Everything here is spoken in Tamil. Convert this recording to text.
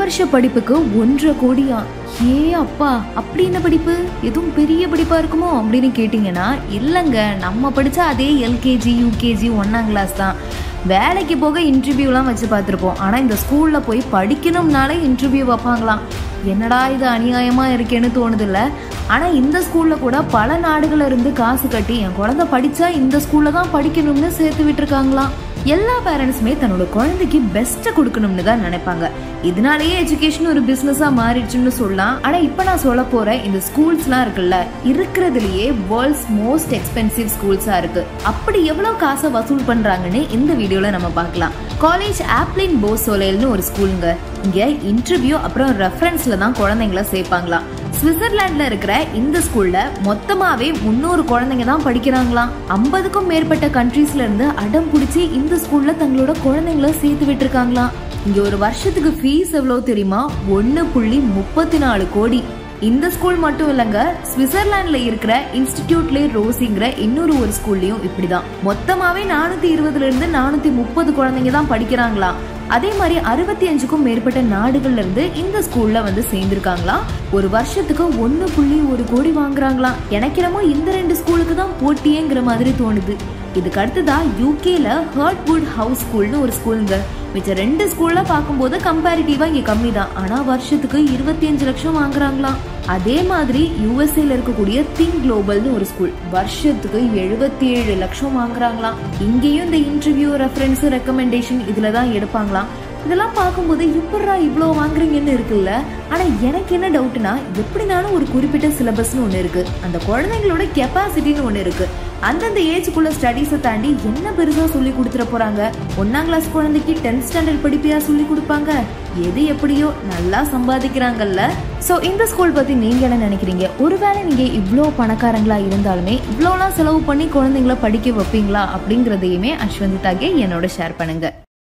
வருஷ படிப்புக்கு ஒன்றரை கோடியா ஏ அப்பா அப்படி என்ன படிப்பு எதுவும் பெரிய படிப்பா இருக்குமோ அப்படின்னு கேட்டிங்கன்னா இல்லைங்க நம்ம படிச்ச அதே எல்கேஜி யூகேஜி ஒன்னாம் கிளாஸ் தான் வேலைக்கு போக இன்டர்வியூலாம் வச்சு பார்த்துருப்போம் ஆனால் இந்த ஸ்கூலில் போய் படிக்கணும்னாலே இன்டர்வியூ வைப்பாங்களாம் என்னடா இது அநியாயமா இருக்கேன்னு தோணுதில்ல ஆனா இந்த ஸ்கூல்ல கூட பல நாடுகள்ல இருந்து காசு கட்டி என் குழந்தை படிச்சா இந்த ஸ்கூல்ல தான் படிக்கணும்னு சேர்த்து விட்டுருக்காங்களாம் எல்லா பேரண்ட்ஸுமே தன்னோட குழந்தைக்கு பெஸ்ட்டை கொடுக்கணும்னு தான் நினைப்பாங்க இதனாலேயே எஜுகேஷன் ஒரு பிசினஸா மாறிடுச்சுன்னு சொல்லலாம் ஆனா இப்ப நான் சொல்ல போற இந்த ஸ்கூல்ஸ்லாம் இருக்குல்ல இருக்கிறதுலயே வேர்ல்ட்ஸ் மோஸ்ட் எக்ஸ்பென்சிவ் ஸ்கூல்ஸா இருக்கு அப்படி எவ்வளவு காசை வசூல் பண்றாங்கன்னு இந்த வீடியோல நம்ம பார்க்கலாம் காலேஜ் ஆப்ளின் போசோலேல்னு ஒரு ஸ்கூலுங்க இங்க இன்டர்வியூ அப்புறம் ரெஃபரன்ஸ்ல தான் குழந்தைங்கள சேர்ப்பாங்களாம் சுவிட்சர்லாண்ட்ல இருக்கிற இந்த ஸ்கூல்ல மொத்தமாவே முன்னூறு குழந்தைங்க தான் படிக்கிறாங்களாம் ஐம்பதுக்கும் மேற்பட்ட கண்ட்ரீஸ்ல இருந்து அடம் பிடிச்சி இந்த ஸ்கூல்ல தங்களோட குழந்தைங்கள சேர்த்து விட்டுருக்காங்களாம் இங்க ஒரு வருஷத்துக்கு ஃபீஸ் எவ்வளவு தெரியுமா ஒன்னு புள்ளி முப்பத்தி நாலு கோடி இந்த ஸ்கூல் மட்டும் இல்லைங்க சுவிட்சர்லாண்ட்ல இருக்கிற இன்ஸ்டிடியூட்லே ரோசிங்கிற இன்னொரு ஒரு ஸ்கூல்லையும் இப்படிதான் மொத்தமாவே நானூத்தி இருபதுல இருந்து நானூத்தி முப்பது குழந்தைங்க தான் படிக்கிறாங்களாம் அதே மாதிரி அறுபத்தி அஞ்சுக்கும் மேற்பட்ட நாடுகள்ல இருந்து இந்த ஸ்கூல்ல வந்து சேர்ந்திருக்காங்களாம் ஒரு வருஷத்துக்கு ஒன்னு புள்ளி ஒரு கோடி வாங்குறாங்களாம் எனக்கு என்னமோ இந்த ரெண்டு ஸ்கூலுக்கு தான் போட்டியேங்கிற மாதிரி தோணுது இதுக்கு அடுத்ததா யூகேல ஹர்ட்வுட் ஹவுஸ் ஸ்கூல்னு ஒரு ஸ்கூலுங்க மிச்ச ரெண்டு ஸ்கூல்ல பார்க்கும்போது கம்பேரிட்டிவா இங்க கம்மி தான் ஆனா வருஷத்துக்கு இருபத்தி அஞ்சு லட்சம் வாங்குறாங்களாம் அதே மாதிரி யூஎஸ்ஏல இருக்கக்கூடிய திங்க் குளோபல்னு ஒரு ஸ்கூல் வருஷத்துக்கு எழுபத்தி ஏழு லட்சம் வாங்குறாங்களாம் இங்கேயும் இந்த இன்டர்வியூ ரெஃபரன்ஸ் ரெக்கமெண்டேஷன் இதுல தான் எடுப்பாங்களாம் இதெல்லாம் பார்க்கும்போது இப்படா இவ்வளோ வாங்குறீங்கன்னு இருக்குல்ல ஆனால் எனக்கு என்ன டவுட்னா எப்படினாலும் ஒரு குறிப்பிட்ட சிலபஸ்னு ஒன்று இருக்கு அந்த குழந்தைங்களோட கெப்பாசிட்டின்னு ஒன்று இருக்கு அந்தந்த ஏஜுக்குள்ள ஸ்டடீஸை தாண்டி என்ன பெருசாக சொல்லி கொடுத்துட போறாங்க ஒன்னாம் கிளாஸ் குழந்தைக்கு டென்த் ஸ்டாண்டர்ட் படிப்பியா சொல்லி கொடுப்பாங்க எது எப்படியோ நல்லா சம்பாதிக்கிறாங்கல்ல ஸோ இந்த ஸ்கூல் பற்றி நீங்கள் என்ன நினைக்கிறீங்க ஒருவேளை நீங்கள் இவ்வளோ பணக்காரங்களா இருந்தாலுமே இவ்வளோலாம் செலவு பண்ணி குழந்தைங்கள படிக்க வைப்பீங்களா அப்படிங்கிறதையுமே அஸ்வந்திதாகே என்னோட ஷேர் பண்ணுங்க